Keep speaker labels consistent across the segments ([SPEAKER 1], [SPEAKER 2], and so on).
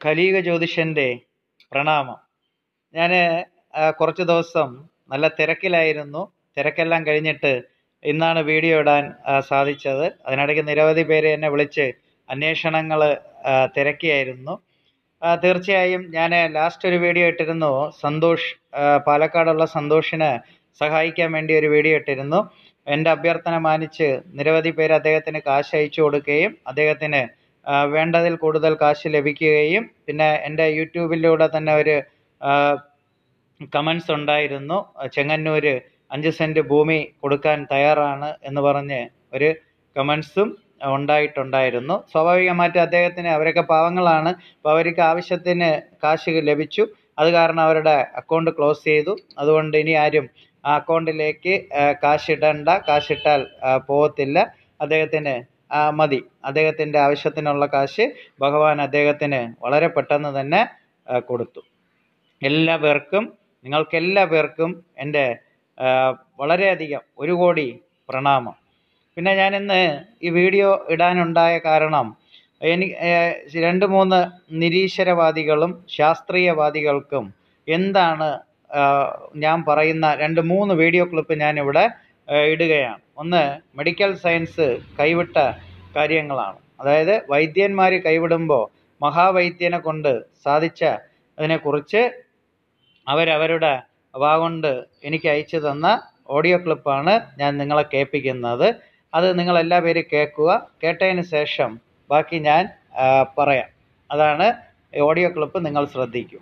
[SPEAKER 1] കലിയുഗ ജ്യോതിഷൻ്റെ പ്രണാമം ഞാൻ കുറച്ച് ദിവസം നല്ല തിരക്കിലായിരുന്നു തിരക്കെല്ലാം കഴിഞ്ഞിട്ട് ഇന്നാണ് വീഡിയോ ഇടാൻ ആ, സാധിച്ചത് അതിനിടയ്ക്ക് നിരവധി പേര് എന്നെ വിളിച്ച് അന്വേഷണങ്ങൾ തിരക്കിയായിരുന്നു ആ, തീർച്ചയായും ഞാൻ ലാസ്റ്റ് ഒരു വീഡിയോ ഇട്ടിരുന്നു സന്തോഷ് ആ, പാലക്കാടുള്ള സന്തോഷിന് സഹായിക്കാൻ വേണ്ടി ഒരു വീഡിയോ ഇട്ടിരുന്നു എൻ്റെ അഭ്യർത്ഥന മാനിച്ച് നിരവധി പേര് അദ്ദേഹത്തിന് കാശ് അയച്ചു കൊടുക്കുകയും അദ്ദേഹത്തിന് ആ, വേണ്ടതിൽ കൂടുതൽ കാശ് ലഭിക്കുകയും പിന്നെ എൻ്റെ യൂട്യൂബിലൂടെ തന്നെ ഒരു കമൻസ് ഉണ്ടായിരുന്നു ചെങ്ങന്നൂർ അഞ്ച് സെൻറ്റ് ഭൂമി കൊടുക്കാൻ തയ്യാറാണ് എന്ന് പറഞ്ഞ് ഒരു കമൻസും ഉണ്ടായിട്ടുണ്ടായിരുന്നു സ്വാഭാവികമായിട്ട് അദ്ദേഹത്തിന് അവരൊക്കെ പാവങ്ങളാണ് അപ്പോൾ അവർക്ക് ആവശ്യത്തിന് കാശ് ലഭിച്ചു അത് കാരണം അവരുടെ അക്കൗണ്ട് ക്ലോസ് ചെയ്തു അതുകൊണ്ട് ഇനി ആരും ആ അക്കൗണ്ടിലേക്ക് കാശ് ഇടണ്ട കാശിട്ടാൽ ആ, പോകത്തില്ല അദ്ദേഹത്തിന് ആ, മതി അദ്ദേഹത്തിൻ്റെ ആവശ്യത്തിനുള്ള കാശ് ഭഗവാൻ അദ്ദേഹത്തിന് വളരെ പെട്ടെന്ന് തന്നെ ആ, കൊടുത്തു എല്ലാ പേർക്കും നിങ്ങൾക്ക് എല്ലാ പേർക്കും എൻ്റെ ആ, വളരെയധികം ഒരു കോടി പ്രണാമം പിന്നെ ഞാൻ ഇന്ന് ഈ വീഡിയോ ഇടാനുണ്ടായ കാരണം എനിക്ക് രണ്ട് മൂന്ന് നിരീശ്വരവാദികളും ശാസ്ത്രീയവാദികൾക്കും എന്താണ് ആ, ഞാൻ പറയുന്ന രണ്ട് മൂന്ന് വീഡിയോ ക്ലിപ്പ് ഞാനിവിടെ ആ, ഇടുകയാണ് ഒന്ന് മെഡിക്കൽ സയൻസ് കൈവിട്ട കാര്യങ്ങളാണ് അതായത് വൈദ്യന്മാർ കൈവിടുമ്പോൾ മഹാവൈദ്യനെ കൊണ്ട് സാധിച്ച അതിനെക്കുറിച്ച് അവരവരുടെ വാഗൊണ്ട് എനിക്ക് അയച്ചു തന്ന ഓഡിയോ ക്ലിപ്പാണ് ഞാൻ നിങ്ങളെ കേൾപ്പിക്കുന്നത് അത് നിങ്ങളെല്ലാ പേരും കേൾക്കുക കേട്ടതിന് ശേഷം ബാക്കി ഞാൻ ആ, പറയാം അതാണ് ഈ ഓഡിയോ ക്ലിപ്പ് നിങ്ങൾ ശ്രദ്ധിക്കും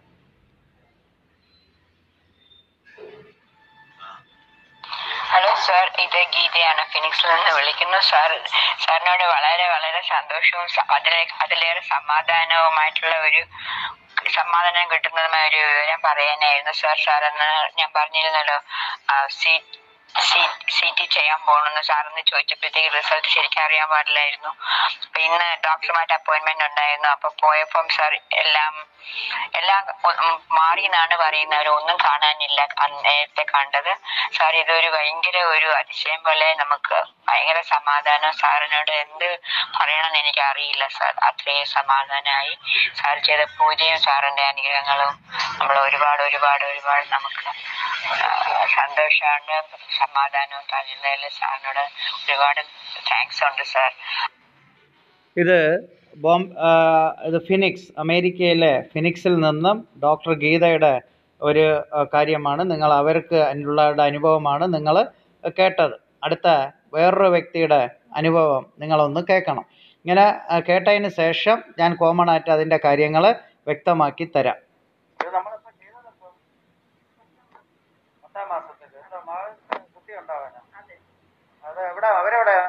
[SPEAKER 2] ഹലോ സാർ ഇത് ഗീതയാണ് ഫിനിക്സിൽ നിന്ന് വിളിക്കുന്നു സാർ സാറിനോട് വളരെ വളരെ സന്തോഷവും സ- അതിലെ അതിലേറെ സമാധാനവുമായിട്ടുള്ള ഒരു സമാധാനം കിട്ടുന്നതുമായ ഒരു വിവരം പറയാനായിരുന്നു സാർ സാർ എന്ന് ഞാൻ പറഞ്ഞിരുന്നല്ലോ സീറ്റ് സി ടി ചെയ്യാൻ പോകണമെന്ന് സാറെന്ന് ചോദിച്ചപ്പോഴത്തേക്ക് റിസൾട്ട് ശരിക്കും അറിയാൻ പാടില്ലായിരുന്നു അപ്പൊ ഇന്ന് ഡോക്ടറുമായിട്ട് അപ്പോയിന്റ്മെന്റ് ഉണ്ടായിരുന്നു അപ്പൊ പോയപ്പം സാർ എല്ലാം എല്ലാം ഒ- ഉം മാറി എന്നാണ് പറയുന്നത് ഒന്നും കാണാനില്ല അന്ന് നേരത്തെ കണ്ടത് സാർ ഇതൊരു ഭയങ്കര ഒരു അതിശയം പോലെ നമുക്ക് ഭയങ്കര സമാധാനം സാറിനോട് എന്ത് പറയണമെന്ന് എനിക്ക് അറിയില്ല സാർ അത്രയും സമാധാനമായി സാർ ചെയ്ത പൂജയും സാറിന്റെ അനുഗ്രഹങ്ങളും നമ്മൾ ഒരുപാട് ഒരുപാട് ഒരുപാട് നമുക്ക് ആ, സന്തോഷമുണ്ട് സമാധാനവും തരുന്നതിൽ സാറിനോട് ഒരുപാട് താങ്ക്സ് ഉണ്ട് സാർ
[SPEAKER 1] ഇത് ബോം ആ, ഇത് ഫിനിക്സ് അമേരിക്കയിലെ ഫിനിക്സിൽ നിന്നും ഡോക്ടർ ഗീതയുടെ ഒരു ആ, കാര്യമാണ് നിങ്ങൾ അവർക്ക് ഉള്ള അനുഭവമാണ് നിങ്ങൾ കേട്ടത് അടുത്ത വേറൊരു വ്യക്തിയുടെ അനുഭവം നിങ്ങളൊന്ന് കേൾക്കണം ഇങ്ങനെ ആ, കേട്ടതിന് ശേഷം ഞാൻ കോമൺ ആയിട്ട് അതിൻ്റെ കാര്യങ്ങൾ വ്യക്തമാക്കി തരാം ഇത് നമ്മളിപ്പോൾ ചെയ്തതപ്പോൾ പത്താം മാസത്തിൽ എന്താ മകൾക്ക് കുട്ടി ഉണ്ടാവാനാ അത് എവിടെ അവരെവിടെയാ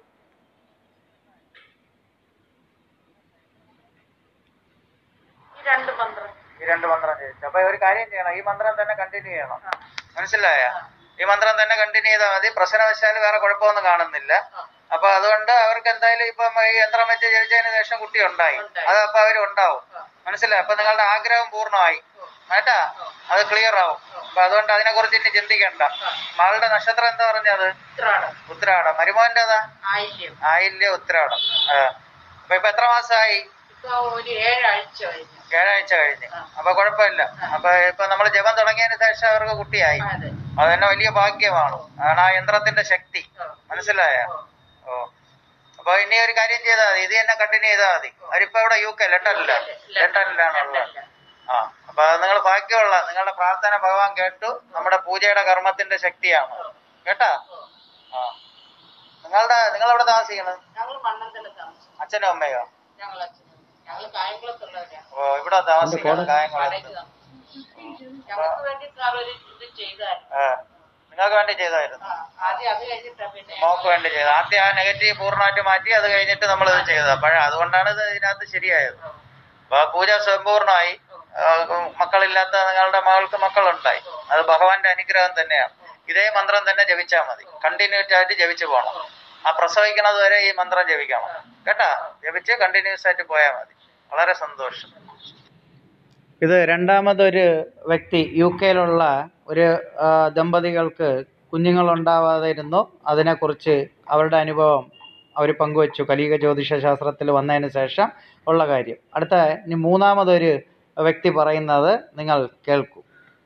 [SPEAKER 3] ഈ രണ്ട് മന്ത്രം
[SPEAKER 1] ഈ രണ്ട് മന്ത്രം ചോദിച്ചു അപ്പൊ ഒരു കാര്യം ചെയ്യണം ഈ മന്ത്രം തന്നെ കണ്ടിന്യൂ ചെയ്യണം മനസ്സിലായ ഈ മന്ത്രം തന്നെ കണ്ടിന്യൂ ചെയ്താൽ മതി പ്രശ്നവശാല് വേറെ കുഴപ്പമൊന്നും കാണുന്നില്ല അപ്പൊ അതുകൊണ്ട് അവർക്ക് എന്തായാലും ഇപ്പം ഈ യന്ത്രം വെച്ച് ജനിച്ചതിന് ശേഷം കുട്ടി ഉണ്ടായി
[SPEAKER 3] ഉണ്ടായി.
[SPEAKER 1] അത് അപ്പൊ അവർ ഉണ്ടാവും മനസ്സിലായി അപ്പൊ നിങ്ങളുടെ ആഗ്രഹം പൂർണ്ണമായി കേട്ടാ അത് ക്ലിയർ ആവും അപ്പൊ അതുകൊണ്ട് അതിനെ കുറിച്ച് ഇനി ചിന്തിക്കണ്ട മകളുടെ നക്ഷത്രം എന്താ പറഞ്ഞത്
[SPEAKER 3] ഉത്രാടം
[SPEAKER 1] ഉത്രാടം മരുമോന്റേതാ
[SPEAKER 3] ആയില്യം
[SPEAKER 1] ആയില്യ ഉത്രാടം ആ. അപ്പൊ ഇപ്പൊ എത്ര മാസമായി
[SPEAKER 3] ഇപ്പൊ ഒരു ഏഴാഴ്ച കഴിഞ്ഞു
[SPEAKER 1] ഏഴാഴ്ച കഴിഞ്ഞ്
[SPEAKER 3] ആ.
[SPEAKER 1] അപ്പൊ കുഴപ്പമില്ല അപ്പൊ ഇപ്പൊ നമ്മൾ ജപം തുടങ്ങിയതിന് ശേഷം അവർക്ക് കുട്ടിയായി
[SPEAKER 3] അതെ
[SPEAKER 1] അത് തന്നെ വലിയ ഭാഗ്യമാണ് അതാണ് ആ യന്ത്രത്തിന്റെ ശക്തി
[SPEAKER 3] ആ.
[SPEAKER 1] മനസ്സിലായ
[SPEAKER 3] ഓ.
[SPEAKER 1] ഓ അപ്പൊ ഇനി ഒരു കാര്യം ചെയ്താൽ മതി ഇത് തന്നെ കണ്ടിന്യൂ ചെയ്താൽ മതി അവരിപ്പോ ഇവിടെ യു കെ ലണ്ടനില്ല ലണ്ടനിലാണുള്ളത്
[SPEAKER 3] ലണ്ടനില്.
[SPEAKER 1] ആ അപ്പൊ അത് നിങ്ങൾ ഭാഗ്യമുള്ള നിങ്ങളുടെ പ്രാർത്ഥന ഭഗവാൻ കേട്ടു നമ്മുടെ പൂജയുടെ കർമ്മത്തിന്റെ ശക്തിയാണ് കേട്ടാ ആ നിങ്ങളുടെ നിങ്ങൾ എവിടെ താമസിക്കുന്നത്
[SPEAKER 3] ഞങ്ങള് മണ്ണന്തല താമസിച്ചു
[SPEAKER 1] അച്ഛനും അമ്മയോ
[SPEAKER 3] ഞങ്ങൾ അച്ഛനും ഞങ്ങള് കായംകുളത്തുള്ളവരാണ്
[SPEAKER 1] ഓ ഇവിടെ താമസിക്കുന്നത്
[SPEAKER 3] കടയിൽ
[SPEAKER 1] കായംകുളത്ത്
[SPEAKER 3] താമസിച്ചു ഞങ്ങൾക്ക് വേണ്ടി സാർ ഒരു ഇത് ചെയ്തായിരുന്നു
[SPEAKER 1] ആ നിങ്ങൾക്ക് വേണ്ടി ചെയ്തായിരുന്നു
[SPEAKER 3] ആ, ആദ്യം അത് കഴിഞ്ഞിട്ടാ പിന്നെ
[SPEAKER 1] മോക്ക് വേണ്ടി ചെയ്തത് ആദ്യം ആ നെഗറ്റീവ് പൂർണ്ണമായിട്ട് മാറ്റി അത് കഴിഞ്ഞിട്ട് നമ്മൾ ഇത് ചെയ്തത് അപ്പോഴ അതുകൊണ്ടാണ് ഇത് ഇതിനകത്ത് ശരിയായത് അപ്പൊ ആ പൂജ സമ്പൂർണ്ണമായി ആ, മക്കളില്ലാത്ത നിങ്ങളുടെ മകൾക്ക് മക്കളുണ്ടായി അത് ഭഗവാന്റെ അനുഗ്രഹം തന്നെയാണ് ഇതേ മന്ത്രം തന്നെ ജപിച്ചാൽ മതി കണ്ടിന്യൂസ് ആയിട്ട് ജപിച്ചു പോകണം ആ പ്രസവിക്കണത് വരെ ഈ മന്ത്രം ജപിക്കണം കേട്ടാ ജപിച്ച് കണ്ടിന്യൂസ് ആയിട്ട് പോയാൽ മതി വളരെ സന്തോഷം ഇത് രണ്ടാമതൊരു വ്യക്തി യു കെയിലുള്ള ഒരു ആ, ദമ്പതികൾക്ക് കുഞ്ഞുങ്ങളുണ്ടാവാതിരുന്നു അതിനെക്കുറിച്ച് അവരുടെ അനുഭവം അവർ പങ്കുവച്ചു കലിക ജ്യോതിഷ ശാസ്ത്രത്തിൽ വന്നതിന് ശേഷം ഉള്ള കാര്യം അടുത്ത ഇനി മൂന്നാമതൊരു വ്യക്തി പറയുന്നത് നിങ്ങൾ കേൾക്കൂ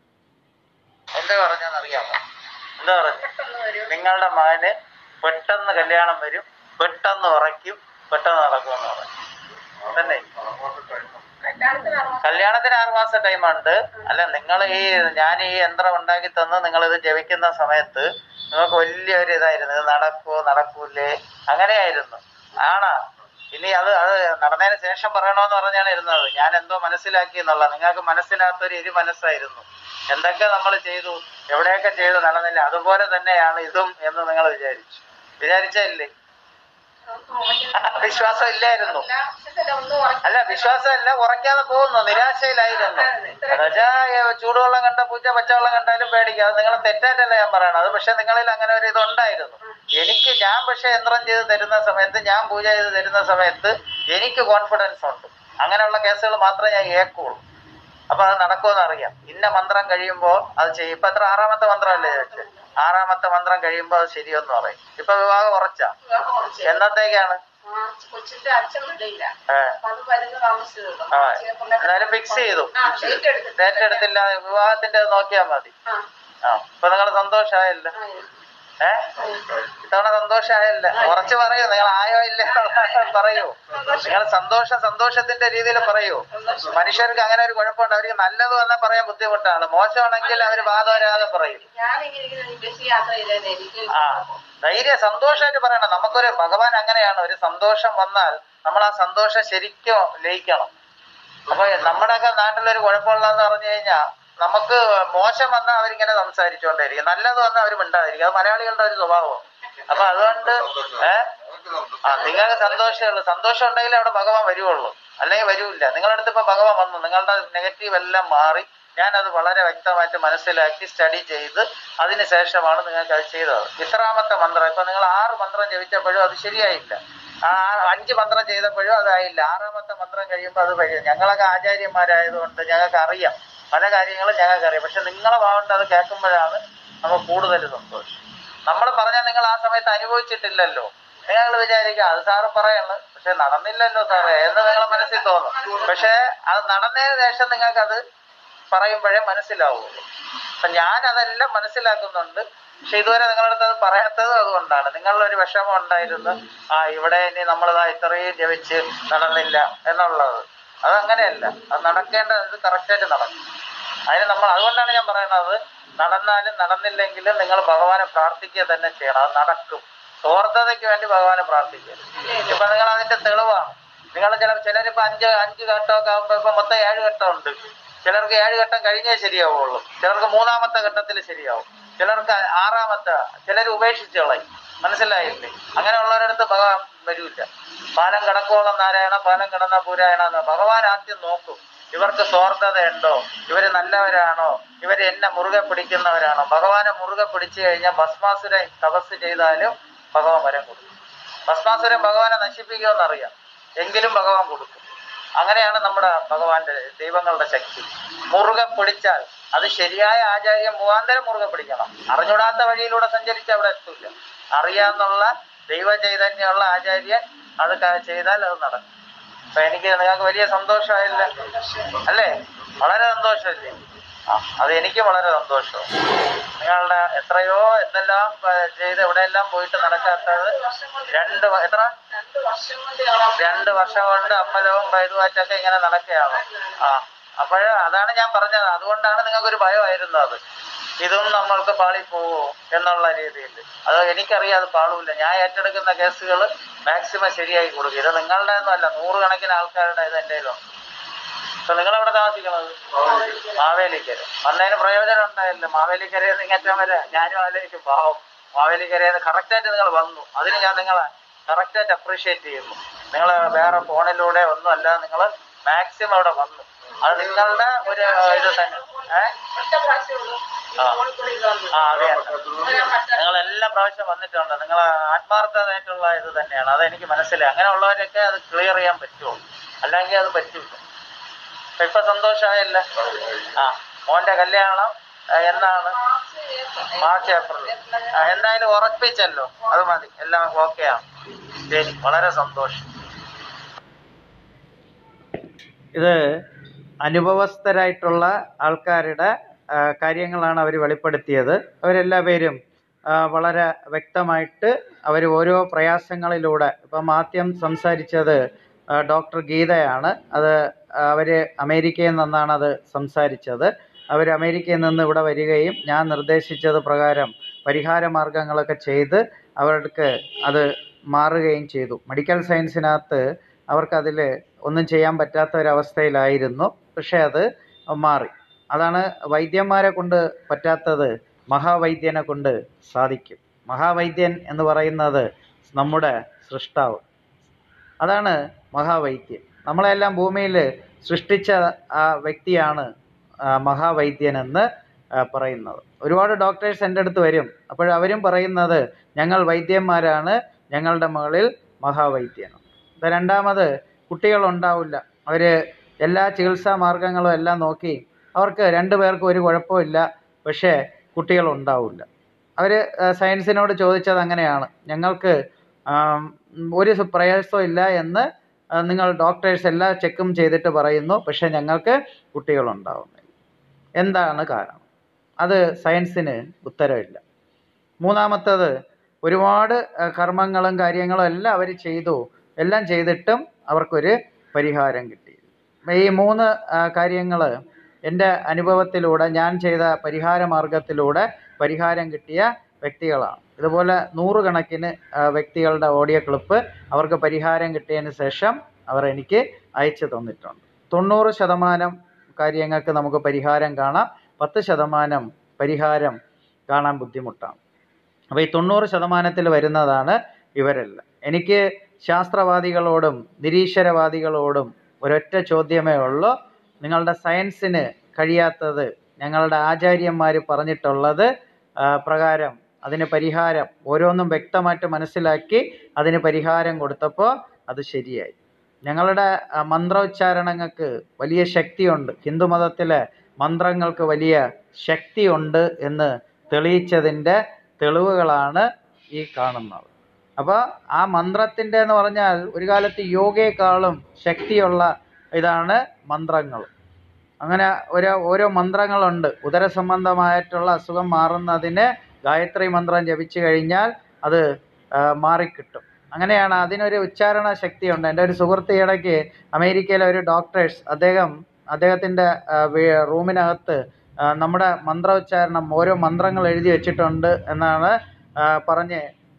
[SPEAKER 1] എന്താ പറഞ്ഞെന്നറിയാമോ എന്താ പറഞ്ഞു നിങ്ങളുടെ മകന് പെട്ടെന്ന് കല്യാണം വരും പെട്ടെന്ന് ഉറയ്ക്കും പെട്ടെന്ന് നടക്കുമെന്ന് പറഞ്ഞു തന്നെ കല്യാണത്തിന് ആറ് മാസം ടൈമുണ്ട് അല്ല നിങ്ങൾ ഈ ഞാൻ ഈ യന്ത്രം ഉണ്ടാക്കി തന്ന് നിങ്ങൾ ഇത് ജപിക്കുന്ന സമയത്ത് നിങ്ങൾക്ക് വലിയൊരു ഇതായിരുന്നു ഇത് നടക്കുവോ നടക്കൂലേ അങ്ങനെയായിരുന്നു ആണാ ഇനി അത് അത് നടന്നതിന് ശേഷം പറയണമെന്ന് പറഞ്ഞാണ് ഇരുന്നത് ഞാൻ എന്തോ മനസ്സിലാക്കി എന്നുള്ള നിങ്ങൾക്ക് മനസ്സിലാത്തൊരു ഇരു മനസ്സായിരുന്നു എന്തൊക്കെ നമ്മൾ ചെയ്തു എവിടെയൊക്കെ ചെയ്തു നടന്നില്ല അതുപോലെ തന്നെയാണ് ഇതും എന്ന് നിങ്ങൾ വിചാരിച്ചു വിചാരിച്ചല്ലേ വിശ്വാസം ഇല്ലായിരുന്നു അല്ല വിശ്വാസമല്ല ഉറക്കാതെ പോകുന്നു നിരാശയിലായിരുന്നു എന്നുവെച്ചാ ഏ, ചൂടുവെള്ളം കണ്ട പൂച്ച പച്ചവെള്ളം കണ്ടാലും പേടിക്കുക അത് നിങ്ങൾ തെറ്റായിട്ടല്ല ഞാൻ പറയണത് അത് പക്ഷെ നിങ്ങളിൽ അങ്ങനെ ഒരു ഇതുണ്ടായിരുന്നു എനിക്ക് ഞാൻ പക്ഷെ യന്ത്രം ചെയ്ത് തരുന്ന സമയത്ത് ഞാൻ പൂജ ചെയ്ത് തരുന്ന സമയത്ത് എനിക്ക് കോൺഫിഡൻസ് ഉണ്ട് അങ്ങനെയുള്ള കേസുകൾ മാത്രമേ ഞാൻ ഏക്കുള്ളൂ അപ്പൊ അത് നടക്കുമെന്ന് അറിയാം ഇന്ന മന്ത്രം കഴിയുമ്പോൾ അത് ചെയ്യും ഇപ്പൊ എത്ര ആറാമത്തെ മന്ത്രമല്ലേ ചോദിച്ചത് ആറാമത്തെ മന്ത്രം കഴിയുമ്പോൾ അത് ശരിയെന്ന് പറയും ഇപ്പൊ വിവാഹം ഉറച്ചാ എന്നത്തേക്കാണ്
[SPEAKER 3] കൊച്ചിന്റെ അച്ഛൻ വിടയില്ല
[SPEAKER 1] ഏ
[SPEAKER 3] അപ്പൊ അത് വരുന്ന താമസിച്ചതുള്ളൂ
[SPEAKER 1] ആ എന്നാലും ഫിക്സ് ചെയ്തു
[SPEAKER 3] ആ ഡേറ്റ് എടുത്തിട്ട്
[SPEAKER 1] ഡേറ്റ് എടുത്തില്ല വിവാഹത്തിന്റെ നോക്കിയാൽ മതി
[SPEAKER 3] ആ
[SPEAKER 1] ആ ഇപ്പൊ നിങ്ങൾ സന്തോഷമായല്ലോ
[SPEAKER 3] ആ,
[SPEAKER 1] ഏ ഇത്തവണ സന്തോഷമായല്ല കുറച്ച് പറയൂ നിങ്ങൾ ആയോ ഇല്ല പറയൂ നിങ്ങൾ സന്തോഷം സന്തോഷത്തിന്റെ രീതിയിൽ പറയൂ മനുഷ്യർക്ക് അങ്ങനെ ഒരു കുഴപ്പമുണ്ട് അവർക്ക് നല്ലത് വന്നാൽ പറയാൻ ബുദ്ധിമുട്ടാണ് മോശമാണെങ്കിൽ അവർ വാദവരാതെ പറയും
[SPEAKER 3] ഞാനിങ്ങനെ ഇങ്ങനെ ബസ് യാത്ര ചെയ്തത് എനിക്ക്
[SPEAKER 1] ആ ധൈര്യം സന്തോഷമായിട്ട് പറയണം നമുക്കൊരു ഭഗവാൻ അങ്ങനെയാണ് ഒരു സന്തോഷം വന്നാൽ നമ്മൾ ആ സന്തോഷം ശരിക്കും ലയിക്കണം അപ്പൊ നമ്മുടെയൊക്കെ നാട്ടിലൊരു കുഴപ്പമുള്ളതെന്ന് പറഞ്ഞു കഴിഞ്ഞാൽ നമുക്ക് മോശം വന്നാൽ അവരിങ്ങനെ സംസാരിച്ചുകൊണ്ടേയിരിക്കും നല്ലത് വന്നാൽ അവർ മിണ്ടാതിരിക്കും അത് മലയാളികളുടെ ഒരു സ്വഭാവം അപ്പൊ അതുകൊണ്ട് ഏഹ് ആ നിങ്ങൾക്ക് സന്തോഷമേ ഉള്ളൂ സന്തോഷം ഉണ്ടെങ്കിലേ അവിടെ ഭഗവാൻ വരുവുള്ളൂ അല്ലെങ്കിൽ വരൂല്ല നിങ്ങളുടെ അടുത്ത് ഇപ്പൊ ഭഗവാൻ വന്നു നിങ്ങളുടെ നെഗറ്റീവ് എല്ലാം മാറി ഞാനത് വളരെ വ്യക്തമായിട്ട് മനസ്സിലാക്കി സ്റ്റഡി ചെയ്ത് അതിന് ശേഷമാണ് നിങ്ങൾക്ക് അത് ചെയ്തത് ഇത്രാമത്തെ മന്ത്രം ഇപ്പൊ നിങ്ങൾ ആറ് മന്ത്രം ജപിച്ചപ്പോഴും അത് ശരിയായില്ല ആ അഞ്ച് മന്ത്രം ചെയ്തപ്പോഴും അതായില്ല ആറാമത്തെ മന്ത്രം കഴിയുമ്പോൾ അത് വരും ഞങ്ങളൊക്കെ ആചാര്യന്മാരായതുകൊണ്ട് ഞങ്ങൾക്ക് അറിയാം പല കാര്യങ്ങളും ഞങ്ങൾക്ക് അറിയാം പക്ഷെ നിങ്ങളെ ഭാഗത്ത് അത് കേൾക്കുമ്പോഴാണ് നമുക്ക് കൂടുതൽ സന്തോഷം നമ്മൾ പറഞ്ഞാൽ നിങ്ങൾ ആ സമയത്ത് അനുഭവിച്ചിട്ടില്ലല്ലോ നിങ്ങൾ വിചാരിക്കുക അത് സാറ് പറയണ് പക്ഷെ നടന്നില്ലല്ലോ സാറേ എന്ന് നിങ്ങളെ മനസ്സിൽ തോന്നും പക്ഷെ അത് നടന്നതിന് ശേഷം നിങ്ങൾക്ക് അത് പറയുമ്പോഴേ മനസ്സിലാവുള്ളൂ അപ്പൊ ഞാൻ അതെല്ലാം മനസ്സിലാക്കുന്നുണ്ട് പക്ഷെ ഇതുവരെ നിങ്ങളുടെ അടുത്ത് അത് പറയാത്തത് അതുകൊണ്ടാണ് നിങ്ങളിലൊരു വിഷമം ഉണ്ടായിരുന്നു ആ ഇവിടെ ഇനി നമ്മളിതാ ഇത്രയും ജപിച്ച് നടന്നില്ല എന്നുള്ളത് അതങ്ങനെയല്ല അത് നടക്കേണ്ടത് അത് കറക്റ്റായിട്ട് നടക്കും അതിന് നമ്മൾ അതുകൊണ്ടാണ് ഞാൻ പറയുന്നത് നടന്നാലും നടന്നില്ലെങ്കിലും നിങ്ങൾ ഭഗവാനെ പ്രാർത്ഥിക്കുക തന്നെ ചെയ്യണം അത് നടക്കും സ്വാർത്ഥതയ്ക്ക് വേണ്ടി ഭഗവാനെ പ്രാർത്ഥിക്കുക ഇപ്പൊ നിങ്ങൾ അതിന്റെ തെളിവാണ് നിങ്ങൾ ചില ചിലരിപ്പോ അഞ്ച് അഞ്ച് ഘട്ടമൊക്കെ ആകുമ്പോ ഇപ്പൊ മൊത്തം ഏഴ് ഘട്ടമുണ്ട് ചിലർക്ക് ഏഴ് ഘട്ടം കഴിഞ്ഞേ ശരിയാവുള്ളൂ ചിലർക്ക് മൂന്നാമത്തെ ഘട്ടത്തിൽ ശരിയാവും ചിലർക്ക് ആറാമത്തെ ചിലർ ഉപേക്ഷിച്ച് കളയും മനസ്സിലായില്ലേ അങ്ങനെയുള്ളവരടുത്ത് ഭഗവാൻ വരൂല്ല പാലം കിടക്കോളം നാരായണ പാലം കിടന്ന പൂരായണ എന്ന് ഭഗവാൻ ആദ്യം നോക്കും ഇവർക്ക് സ്വാർത്ഥതയുണ്ടോ ഇവര് നല്ലവരാണോ ഇവര് എന്നെ മുറുകെ പിടിക്കുന്നവരാണോ ഭഗവാനെ മുറുകെ പിടിച്ചു കഴിഞ്ഞാൽ ഭസ്മാസുരൻ തപസ് ചെയ്താലും ഭഗവാൻ വരം കൊടുക്കും ഭസ്മാസുരൻ ഭഗവാനെ നശിപ്പിക്കുമെന്നറിയാം എങ്കിലും ഭഗവാൻ കൊടുക്കും അങ്ങനെയാണ് നമ്മുടെ ഭഗവാന്റെ ദൈവങ്ങളുടെ ശക്തി മുറുകെ പിടിച്ചാൽ അത് ശരിയായ ആചാര്യം മുഖാന്തരം മുറുകെ പിടിക്കണം അറിഞ്ഞൂടാത്ത വഴിയിലൂടെ സഞ്ചരിച്ച് അവിടെ എത്തൂല അറിയാന്നുള്ള ദൈവ ചൈതന്യമുള്ള ആചാര്യൻ അത് ക- ചെയ്താൽ അത് നടക്കും അപ്പൊ എനിക്ക് നിങ്ങൾക്ക് വലിയ സന്തോഷമായില്ല അല്ലേ വളരെ സന്തോഷമല്ലേ ആ അത് എനിക്ക് വളരെ സന്തോഷം നിങ്ങളുടെ എത്രയോ എന്തെല്ലാം ഏർ, ചെയ്ത് എവിടെയെല്ലാം പോയിട്ട് നടക്കാത്തത് രണ്ട് വ- എത്ര
[SPEAKER 3] രണ്ട് വർഷം കൊണ്ട് ഞങ്ങൾ
[SPEAKER 1] രണ്ട് വർഷം കൊണ്ട് അമ്പലവും വൈദ്യുവാറ്റൊക്കെ ഇങ്ങനെ നടക്കുകയാണ് ആ അപ്പോഴ് അതാണ് ഞാൻ പറഞ്ഞത് അതുകൊണ്ടാണ് നിങ്ങൾക്കൊരു ഭയമായിരുന്നു അത് ഇതും നമ്മൾക്ക് പാളിപ്പോവോ എന്നുള്ള രീതിയിൽ അത് എനിക്കറിയാം അത് പാളൂല ഞാൻ ഏറ്റെടുക്കുന്ന കേസുകൾ മാക്സിമം ശരിയാക്കി കൊടുക്കും ഇത് നിങ്ങളുടെ ഒന്നുമല്ല നൂറുകണക്കിന് ആൾക്കാരുടെ ഇത് എൻ്റെ കയ്യിലുണ്ട് അപ്പൊ നിങ്ങളെവിടെ താമസിക്കണത് മാവേലിക്കര വന്നതിന് പ്രയോജനം ഉണ്ടായില്ല മാവേലിക്കരയിൽ നിന്ന് ഇങ്ങറ്റം വരെ ഞാനും ആലോചിക്കും പാവം മാവേലിക്കരയിൽ നിന്ന് കറക്റ്റായിട്ട് നിങ്ങൾ വന്നു അതിന് ഞാൻ നിങ്ങളെ കറക്റ്റായിട്ട് അപ്രീഷിയേറ്റ് ചെയ്യുന്നു നിങ്ങൾ വേറെ ഫോണിലൂടെ ഒന്നും അല്ല നിങ്ങൾ മാക്സിമം അവിടെ വന്നു അത് നിങ്ങളുടെ ഒരു ഇത് തന്നെ ഏഹ്
[SPEAKER 3] ഒറ്റ പ്രാവശ്യമേ ഉള്ളൂ ഈ
[SPEAKER 1] ആ.
[SPEAKER 3] ഫോണിൽ കൂടി ഇത് വന്നു.
[SPEAKER 1] ആ അതെ
[SPEAKER 3] ഞാൻ മറ്റേ
[SPEAKER 1] നിങ്ങൾ എല്ലാ പ്രാവശ്യം വന്നിട്ടുണ്ട് നിങ്ങൾ ആത്മാർത്ഥമായിട്ടുള്ള ഇത് തന്നെയാണ് അത് എനിക്ക് മനസ്സിലായി അങ്ങനെയുള്ളവരൊക്കെ അത് ക്ലിയർ ചെയ്യാൻ പറ്റുമോ അല്ലെങ്കിൽ അത് പറ്റൂല അപ്പൊ ഇപ്പൊ സന്തോഷമായല്ല ആ മോന്റെ കല്യാണം ആ, എന്നാണ് മാർച്ച് ഏപ്രിൽ ആ, എന്തായാലും ഉറപ്പിച്ചല്ലോ അത് മതി എല്ലാം ഓക്കെയാണ് ശരി വളരെ സന്തോഷം ഇത് അനുഭവസ്ഥരായിട്ടുള്ള ആൾക്കാരുടെ ആ, കാര്യങ്ങളാണ് അവർ വെളിപ്പെടുത്തിയത് അവരെല്ലാ പേരും ആ, വളരെ വ്യക്തമായിട്ട് അവർ ഓരോ പ്രയാസങ്ങളിലൂടെ ഇപ്പം ആദ്യം സംസാരിച്ചത് ആ, ഡോക്ടർ ഗീതയാണ് അത് അവർ അമേരിക്കയിൽ നിന്നാണ് അത് സംസാരിച്ചത് അവർ അമേരിക്കയിൽ നിന്ന് ഇവിടെ വരികയും ഞാൻ നിർദ്ദേശിച്ചത് പ്രകാരം പരിഹാര മാർഗങ്ങളൊക്കെ ചെയ്ത് അവർക്ക് അത് മാറുകയും ചെയ്തു മെഡിക്കൽ സയൻസിനകത്ത് അവർക്കതിൽ ഒന്നും ചെയ്യാൻ പറ്റാത്ത ഒരവസ്ഥയിലായിരുന്നു പക്ഷേ അത് മാറി അതാണ് വൈദ്യന്മാരെ കൊണ്ട് പറ്റാത്തത് മഹാവൈദ്യനെ കൊണ്ട് സാധിക്കും മഹാവൈദ്യൻ എന്ന് പറയുന്നത് നമ്മുടെ സൃഷ്ടാവ് അതാണ് മഹാവൈദ്യൻ നമ്മളെല്ലാം ഭൂമിയിൽ സൃഷ്ടിച്ച ആ വ്യക്തിയാണ് ആ, മഹാവൈദ്യനെന്ന് ആ, പറയുന്നത് ഒരുപാട് ഡോക്ടേഴ്സ് എൻ്റെ അടുത്ത് വരും അപ്പോൾ അവരും പറയുന്നത് ഞങ്ങൾ വൈദ്യന്മാരാണ് ഞങ്ങളുടെ മുകളിൽ മഹാവൈദ്യനും ഇത് രണ്ടാമത് കുട്ടികളുണ്ടാവില്ല അവർ എല്ലാ ചികിത്സാ മാർഗങ്ങളും എല്ലാം നോക്കി അവർക്ക് രണ്ടു പേർക്കും ഒരു കുഴപ്പമില്ല പക്ഷേ കുട്ടികളുണ്ടാവില്ല അവർ സയൻസിനോട് ചോദിച്ചത് അങ്ങനെയാണ് ഞങ്ങൾക്ക് ആം, ഒരു സു- പ്രയാസവും ഇല്ല എന്ന് ആ, നിങ്ങൾ ഡോക്ടേഴ്സ് എല്ലാ ചെക്കും ചെയ്തിട്ട് പറയുന്നു പക്ഷേ ഞങ്ങൾക്ക് കുട്ടികളുണ്ടാവുന്നില്ല എന്താണ് കാരണം അത് സയൻസിന് ഉത്തരവില്ല മൂന്നാമത്തത് ഒരുപാട് ആ, കർമ്മങ്ങളും കാര്യങ്ങളും എല്ലാം അവർ ചെയ്തു എല്ലാം ചെയ്തിട്ടും അവർക്കൊരു പരിഹാരം കിട്ടി ഈ മൂന്ന് കാര്യങ്ങൾ എൻ്റെ അനുഭവത്തിലൂടെ ഞാൻ ചെയ്ത പരിഹാര മാർഗത്തിലൂടെ പരിഹാരം കിട്ടിയ വ്യക്തികളാണ് ഇതുപോലെ നൂറുകണക്കിന് ആ, വ്യക്തികളുടെ ഓഡിയോ ക്ലിപ്പ് അവർക്ക് പരിഹാരം കിട്ടിയതിന് ശേഷം അവർ എനിക്ക് അയച്ചു തന്നിട്ടുണ്ട് തൊണ്ണൂറ് ശതമാനം കാര്യങ്ങൾക്ക് നമുക്ക് പരിഹാരം കാണാം പത്ത് ശതമാനം പരിഹാരം കാണാൻ ബുദ്ധിമുട്ടാണ് അപ്പോൾ ഈ തൊണ്ണൂറ് ശതമാനത്തിൽ വരുന്നതാണ് ഇവരെല്ലാം എനിക്ക് ശാസ്ത്രവാദികളോടും നിരീശ്വരവാദികളോടും ഒരൊറ്റ ചോദ്യമേ ഉള്ളൂ നിങ്ങളുടെ സയൻസിന് കഴിയാത്തത് ഞങ്ങളുടെ ആചാര്യന്മാർ പറഞ്ഞിട്ടുള്ളത് ആ, പ്രകാരം അതിന് പരിഹാരം ഓരോന്നും വ്യക്തമായിട്ട് മനസ്സിലാക്കി അതിന് പരിഹാരം കൊടുത്തപ്പോൾ അത് ശരിയായി ഞങ്ങളുടെ ആ, മന്ത്രോച്ചാരണങ്ങൾക്ക് വലിയ ശക്തിയുണ്ട് ഹിന്ദുമതത്തിലെ മന്ത്രങ്ങൾക്ക് വലിയ ശക്തിയുണ്ട് എന്ന് തെളിയിച്ചതിൻ്റെ തെളിവുകളാണ് ഈ കാണുന്നത് അപ്പോൾ ആ മന്ത്രത്തിൻ്റെ എന്ന് പറഞ്ഞാൽ ഒരു കാലത്ത് യോഗയെക്കാളും ശക്തിയുള്ള ഇതാണ് മന്ത്രങ്ങൾ അങ്ങനെ ഓരോ ഓരോ മന്ത്രങ്ങളുണ്ട് ഉദര സംബന്ധമായിട്ടുള്ള അസുഖം മാറുന്നതിന് ഗായത്രി മന്ത്രം ജപിച്ചു കഴിഞ്ഞാൽ അത് ആ, മാറിക്കിട്ടും അങ്ങനെയാണ് അതിനൊരു ഉച്ചാരണ ശക്തിയുണ്ട് എൻ്റെ ഒരു സുഹൃത്ത് ഇടയ്ക്ക് അമേരിക്കയിലെ ഒരു ഡോക്ടേഴ്സ് അദ്ദേഹം അദ്ദേഹത്തിൻ്റെ റൂമിനകത്ത് ആ, നമ്മുടെ മന്ത്രോച്ചാരണം ഓരോ മന്ത്രങ്ങൾ എഴുതി വെച്ചിട്ടുണ്ട് എന്നാണ് ആ, പറഞ്ഞ്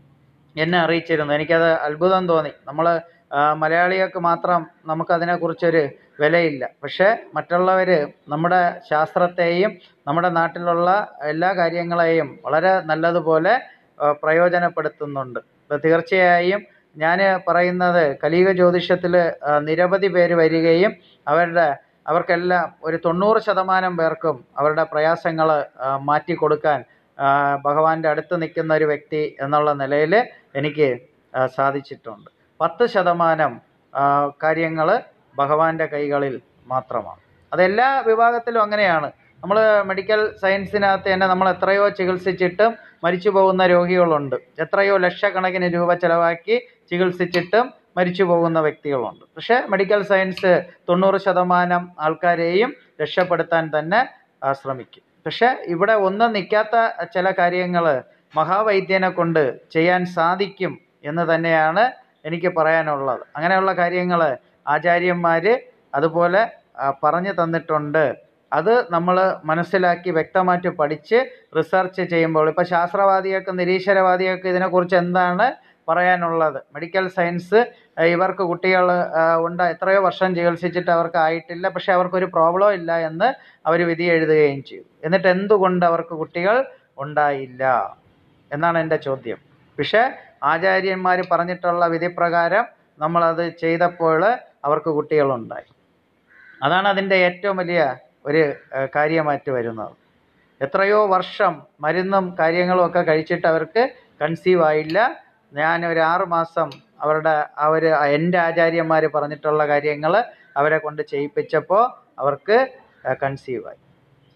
[SPEAKER 1] എന്നെ അറിയിച്ചിരുന്നു എനിക്കത് അത്ഭുതം തോന്നി നമ്മൾ മലയാളികൾക്ക് മാത്രം നമുക്കതിനെക്കുറിച്ചൊരു വിലയില്ല പക്ഷേ മറ്റുള്ളവർ നമ്മുടെ ശാസ്ത്രത്തെയും നമ്മുടെ നാട്ടിലുള്ള എല്ലാ കാര്യങ്ങളെയും വളരെ നല്ലതുപോലെ ആ, പ്രയോജനപ്പെടുത്തുന്നുണ്ട് അപ്പോൾ തീർച്ചയായും ഞാൻ പറയുന്നത് കലിയുഗ ജ്യോതിഷത്തിൽ നിരവധി പേര് വരികയും അവരുടെ അവർക്കെല്ലാം ഒരു തൊണ്ണൂറ് ശതമാനം പേർക്കും അവരുടെ പ്രയാസങ്ങൾ മാറ്റിക്കൊടുക്കാൻ ആ, ഭഗവാന്റെ അടുത്ത് നിൽക്കുന്ന ഒരു വ്യക്തി എന്നുള്ള നിലയിൽ എനിക്ക് ആ, സാധിച്ചിട്ടുണ്ട് പത്ത് ശതമാനം കാര്യങ്ങൾ ഭഗവാന്റെ കൈകളിൽ മാത്രമാണ് അതെല്ലാ വിഭാഗത്തിലും അങ്ങനെയാണ് നമ്മൾ മെഡിക്കൽ സയൻസിനകത്ത് തന്നെ നമ്മൾ എത്രയോ ചികിത്സിച്ചിട്ടും മരിച്ചു പോകുന്ന രോഗികളുണ്ട് എത്രയോ ലക്ഷക്കണക്കിന് രൂപ ചിലവാക്കി ചികിത്സിച്ചിട്ടും മരിച്ചു പോകുന്ന വ്യക്തികളുണ്ട് പക്ഷേ മെഡിക്കൽ സയൻസ് തൊണ്ണൂറ് ശതമാനം ആൾക്കാരെയും രക്ഷപ്പെടുത്താൻ തന്നെ ആ, ശ്രമിക്കും പക്ഷേ ഇവിടെ ഒന്നും നിൽക്കാത്ത ചില കാര്യങ്ങൾ മഹാവൈദ്യനെ കൊണ്ട് ചെയ്യാൻ സാധിക്കും എന്ന് തന്നെയാണ് എനിക്ക് പറയാനുള്ളത് അങ്ങനെയുള്ള കാര്യങ്ങൾ ആചാര്യന്മാർ അതുപോലെ ആ, പറഞ്ഞു തന്നിട്ടുണ്ട് അത് നമ്മൾ മനസ്സിലാക്കി വ്യക്തമായിട്ട് പഠിച്ച് റിസർച്ച് ചെയ്യുമ്പോൾ ഇപ്പോൾ ശാസ്ത്രവാദികൾക്ക് നിരീശ്വരവാദികൾക്ക് ഇതിനെക്കുറിച്ച് എന്താണ് പറയാനുള്ളത് മെഡിക്കൽ സയൻസ് ആ, ഇവർക്ക് കുട്ടികൾ ആ, ഉണ്ട് എത്രയോ വർഷം ചികിത്സിച്ചിട്ട് അവർക്ക് ആയിട്ടില്ല പക്ഷെ അവർക്കൊരു പ്രോബ്ലം ഇല്ല എന്ന് അവർ വിധി എഴുതുകയും ചെയ്തു എന്നിട്ട് എന്തുകൊണ്ട് അവർക്ക് കുട്ടികൾ ഉണ്ടായില്ല എന്നാണ് എൻ്റെ ചോദ്യം പക്ഷേ ആചാര്യന്മാർ പറഞ്ഞിട്ടുള്ള വിധിപ്രകാരം നമ്മളത് ചെയ്തപ്പോൾ അവർക്ക് കുട്ടികളുണ്ടായി അതാണ് അതിൻ്റെ ഏറ്റവും വലിയ ഒരു ഏഹ്, കാര്യമായിട്ട് വരുന്നത് എത്രയോ വർഷം മരുന്നും കാര്യങ്ങളും ഒക്കെ കഴിച്ചിട്ട് അവർക്ക് കൺസീവ് ആയില്ല ഞാൻ ഒരു ആറ് മാസം അവരുടെ അവർ എൻ്റെ ആചാര്യന്മാർ പറഞ്ഞിട്ടുള്ള കാര്യങ്ങൾ അവരെ കൊണ്ട് ചെയ്യിപ്പിച്ചപ്പോൾ അവർക്ക് കൺസീവ് ആയി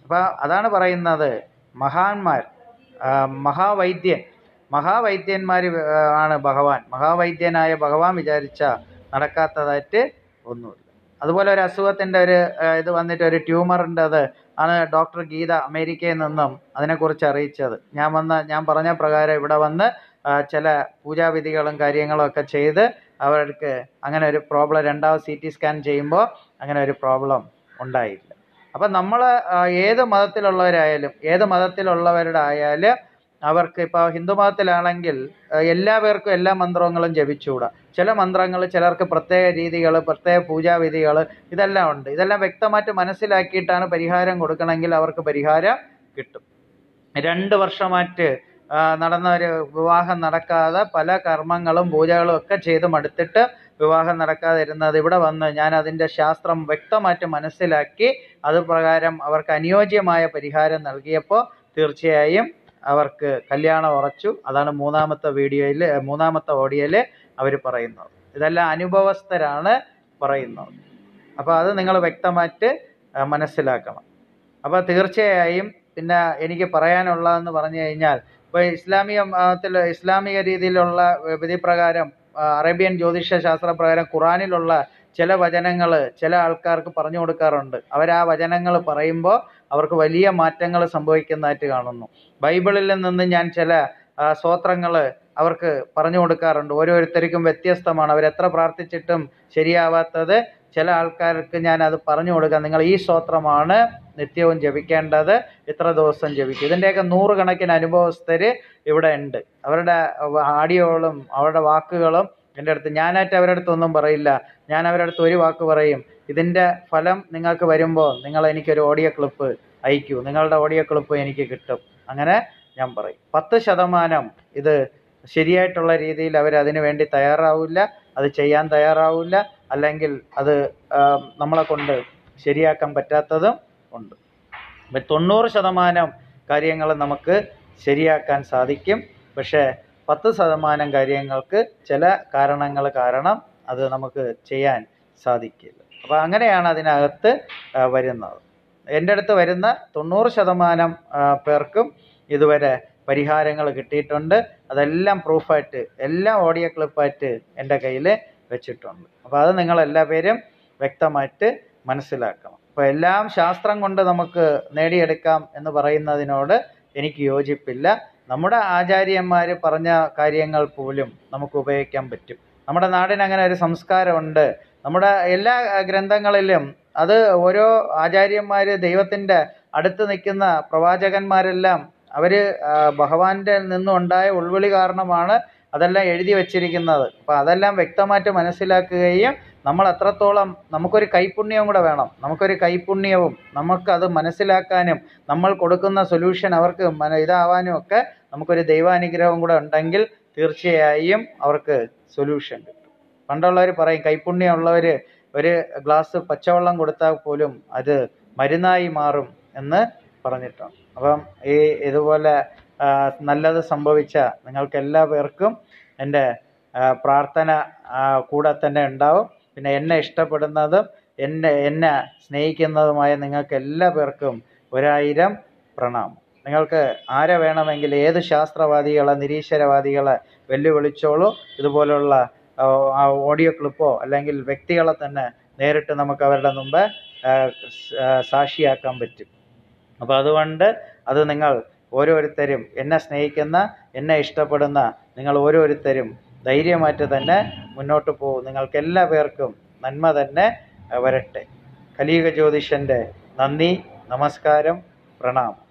[SPEAKER 1] അപ്പോൾ അതാണ് പറയുന്നത് മഹാന്മാർ ആ, മഹാവൈദ്യൻ മഹാവൈദ്യന്മാർ ആണ് ഭഗവാൻ മഹാവൈദ്യനായ ഭഗവാൻ വിചാരിച്ച നടക്കാത്തതായിട്ട് ഒന്നുമില്ല അതുപോലെ ഒരു അസുഖത്തിൻ്റെ ഒരു ആ, ഇത് വന്നിട്ട് ഒരു ട്യൂമറിൻ്റെ അത് ആണ് ഡോക്ടർ ഗീത അമേരിക്കയിൽ നിന്നും അതിനെക്കുറിച്ച് അറിയിച്ചത് ഞാൻ വന്ന ഞാൻ പറഞ്ഞ പ്രകാരം ഇവിടെ വന്ന് ആ, ചില പൂജാവിധികളും കാര്യങ്ങളും ഒക്കെ ചെയ്ത് അവർക്ക് അങ്ങനെ ഒരു പ്രോബ്ലം രണ്ടാമത് സി ടി സ്കാൻ ചെയ്യുമ്പോൾ അങ്ങനെ ഒരു പ്രോബ്ലം ഉണ്ടായില്ല അപ്പം നമ്മൾ ഏത് മതത്തിലുള്ളവരായാലും ഏത് മതത്തിലുള്ളവരുടെ ആയാലും അവർക്ക് ഇപ്പോൾ ഹിന്ദു മതത്തിലാണെങ്കിൽ ആ, എല്ലാ പേർക്കും എല്ലാ മന്ത്രങ്ങളും ജപിച്ചുകൂടാ ചില മന്ത്രങ്ങൾ ചിലർക്ക് പ്രത്യേക രീതികൾ പ്രത്യേക പൂജാവിധികൾ ഇതെല്ലാം ഉണ്ട് ഇതെല്ലാം വ്യക്തമായിട്ട് മനസ്സിലാക്കിയിട്ടാണ് പരിഹാരം കൊടുക്കണമെങ്കിൽ അവർക്ക് പരിഹാരം കിട്ടും രണ്ട് വർഷമായിട്ട് ആ, നടന്ന ഒരു വിവാഹം നടക്കാതെ പല കർമ്മങ്ങളും പൂജകളും ഒക്കെ ചെയ്ത് മടുത്തിട്ട് വിവാഹം നടക്കാതെ ഇരുന്നത് ഇവിടെ വന്ന് ഞാൻ അതിൻ്റെ ശാസ്ത്രം വ്യക്തമായിട്ട് മനസ്സിലാക്കി അത് പ്രകാരം അവർക്ക് അനുയോജ്യമായ പരിഹാരം നൽകിയപ്പോൾ തീർച്ചയായും അവർക്ക് കല്യാണം ഉറച്ചു അതാണ് മൂന്നാമത്തെ വീഡിയോയിൽ മൂന്നാമത്തെ ഓഡിയോയിൽ അവർ പറയുന്നത് ഇതെല്ലാം അനുഭവസ്ഥരാണ് പറയുന്നത് അപ്പോൾ അത് നിങ്ങൾ വ്യക്തമായിട്ട് ആ, മനസ്സിലാക്കണം അപ്പോൾ തീർച്ചയായും പിന്നെ എനിക്ക് പറയാനുള്ളതെന്ന് പറഞ്ഞു കഴിഞ്ഞാൽ ഇപ്പോൾ ഇസ്ലാമിക മതത്തിൽ ഇസ്ലാമിക രീതിയിലുള്ള വിധി പ്രകാരം ആ, അറേബ്യൻ ജ്യോതിഷ ശാസ്ത്ര പ്രകാരം ഖുറാനിലുള്ള ചില വചനങ്ങൾ ചില ആൾക്കാർക്ക് പറഞ്ഞു കൊടുക്കാറുണ്ട് അവർ ആ വചനങ്ങൾ പറയുമ്പോൾ അവർക്ക് വലിയ മാറ്റങ്ങൾ സംഭവിക്കുന്നതായിട്ട് കാണുന്നു ബൈബിളിൽ നിന്ന് ഞാൻ ചില സ്വോത്രങ്ങൾ അവർക്ക് പറഞ്ഞു കൊടുക്കാറുണ്ട് ഓരോരുത്തർക്കും വ്യത്യസ്തമാണ് അവരെത്ര പ്രാർത്ഥിച്ചിട്ടും ശരിയാവാത്തത് ചില ആൾക്കാർക്ക് ഞാൻ അത് പറഞ്ഞു കൊടുക്കാം നിങ്ങൾ ഈ സ്തോത്രമാണ് നിത്യവും ജപിക്കേണ്ടത് ഇത്ര ദിവസം ജപിക്കും ഇതിൻ്റെയൊക്കെ നൂറുകണക്കിന് അനുഭവസ്ഥർ ഇവിടെ ഉണ്ട് അവരുടെ ആഡിയോകളും അവരുടെ വാക്കുകളും എൻ്റെ അടുത്ത് ഞാനായിട്ട് അവരുടെ അടുത്ത് ഒന്നും പറയില്ല ഞാൻ അവരുടെ അടുത്ത് ഒരു വാക്ക് പറയും ഇതിൻ്റെ ഫലം നിങ്ങൾക്ക് വരുമ്പോൾ നിങ്ങൾ എനിക്കൊരു ഓഡിയോ ക്ലിപ്പ് അയക്കൂ നിങ്ങളുടെ ഓഡിയോ ക്ലിപ്പ് എനിക്ക് കിട്ടും അങ്ങനെ ഞാൻ പറയും പത്ത് ശതമാനം ഇത് ശരിയായിട്ടുള്ള രീതിയിൽ അവർ അതിനു വേണ്ടി തയ്യാറാവില്ല അത് ചെയ്യാൻ തയ്യാറാവില്ല അല്ലെങ്കിൽ അത് ആ, നമ്മളെ കൊണ്ട് ശരിയാക്കാൻ പറ്റാത്തതും ഉണ്ട് അപ്പം തൊണ്ണൂറ് ശതമാനം കാര്യങ്ങൾ നമുക്ക് ശരിയാക്കാൻ സാധിക്കും പക്ഷേ പത്ത് ശതമാനം കാര്യങ്ങൾക്ക് ചില കാരണങ്ങൾ കാരണം അത് നമുക്ക് ചെയ്യാൻ സാധിക്കില്ല അപ്പോൾ അങ്ങനെയാണ് അതിനകത്ത് ആ, വരുന്നത് എൻ്റെ അടുത്ത് വരുന്ന തൊണ്ണൂറ് ശതമാനം ആ, പേർക്കും ഇതുവരെ പരിഹാരങ്ങൾ കിട്ടിയിട്ടുണ്ട് അതെല്ലാം പ്രൂഫായിട്ട് എല്ലാം ഓഡിയോ ക്ലിപ്പായിട്ട് എൻ്റെ കയ്യിൽ വെച്ചിട്ടുണ്ട് അപ്പോൾ അത് നിങ്ങൾ എല്ലാ പേരും വ്യക്തമായിട്ട് മനസ്സിലാക്കണം അപ്പോൾ എല്ലാം ശാസ്ത്രം കൊണ്ട് നമുക്ക് നേടിയെടുക്കാം എന്ന് പറയുന്നതിനോട് എനിക്ക് യോജിപ്പില്ല നമ്മുടെ ആചാര്യന്മാർ പറഞ്ഞ കാര്യങ്ങൾ പോലും നമുക്ക് ഉപയോഗിക്കാൻ പറ്റും നമ്മുടെ നാടിന് അങ്ങനെ ഒരു സംസ്കാരമുണ്ട് നമ്മുടെ എല്ലാ അഹ്, ഗ്രന്ഥങ്ങളിലും അത് ഓരോ ആചാര്യന്മാർ ദൈവത്തിൻ്റെ അടുത്ത് നിൽക്കുന്ന പ്രവാചകന്മാരെല്ലാം അവർ ഭഗവാന്റെ നിന്നുണ്ടായ ഉൾവിളി കാരണമാണ് അതെല്ലാം എഴുതി വച്ചിരിക്കുന്നത് അപ്പോൾ അതെല്ലാം വ്യക്തമായിട്ട് മനസ്സിലാക്കുകയും നമ്മൾ എത്രത്തോളം നമുക്കൊരു കൈപുണ്യവും കൂടെ വേണം നമുക്കൊരു കൈപുണ്യവും നമുക്കത് മനസ്സിലാക്കാനും നമ്മൾ കൊടുക്കുന്ന സൊല്യൂഷൻ അവർക്ക് മന ഇതാവാനും ഒക്കെ നമുക്കൊരു ദൈവാനുഗ്രഹവും കൂടെ ഉണ്ടെങ്കിൽ തീർച്ചയായും അവർക്ക് സൊല്യൂഷൻ കിട്ടും പണ്ടുള്ളവർ പറയും കൈപുണ്യമുള്ളവർ ഒരു ഗ്ലാസ് പച്ചവെള്ളം കൊടുത്താൽ പോലും അത് മരുന്നായി മാറും എന്ന് പറഞ്ഞിട്ടുണ്ട് അപ്പം ഈ ഇതുപോലെ ആ, നല്ലത് സംഭവിച്ച നിങ്ങൾക്ക് എല്ലാ പേർക്കും എൻ്റെ ആ, പ്രാർത്ഥന ആ, കൂടെ തന്നെ ഉണ്ടാവും പിന്നെ എന്നെ ഇഷ്ടപ്പെടുന്നതും എന്നെ എന്നെ സ്നേഹിക്കുന്നതുമായ നിങ്ങൾക്ക് എല്ലാ പേർക്കും ഒരായിരം പ്രണാമം നിങ്ങൾക്ക് ആരെ വേണമെങ്കിൽ ഏത് ശാസ്ത്രവാദികളെ നിരീശ്വരവാദികളെ വെല്ലുവിളിച്ചോളൂ ഇതുപോലുള്ള ആ, ആ ഓഡിയോ ക്ലിപ്പോ അല്ലെങ്കിൽ വ്യക്തികളെ തന്നെ നേരിട്ട് നമുക്ക് അവരുടെ മുമ്പ് ആ, സ്- ആ, സാക്ഷിയാക്കാൻ പറ്റും അപ്പോൾ അതുകൊണ്ട് അത് നിങ്ങൾ ഓരോരുത്തരും എന്നെ സ്നേഹിക്കുന്ന എന്നെ ഇഷ്ടപ്പെടുന്ന നിങ്ങൾ ഓരോരുത്തരും ധൈര്യമായിട്ട് തന്നെ മുന്നോട്ട് പോകും നിങ്ങൾക്ക് എല്ലാ പേർക്കും നന്മ തന്നെ ആ, വരട്ടെ കലിയുഗ ജ്യോതിഷൻ്റെ നന്ദി നമസ്കാരം പ്രണാമം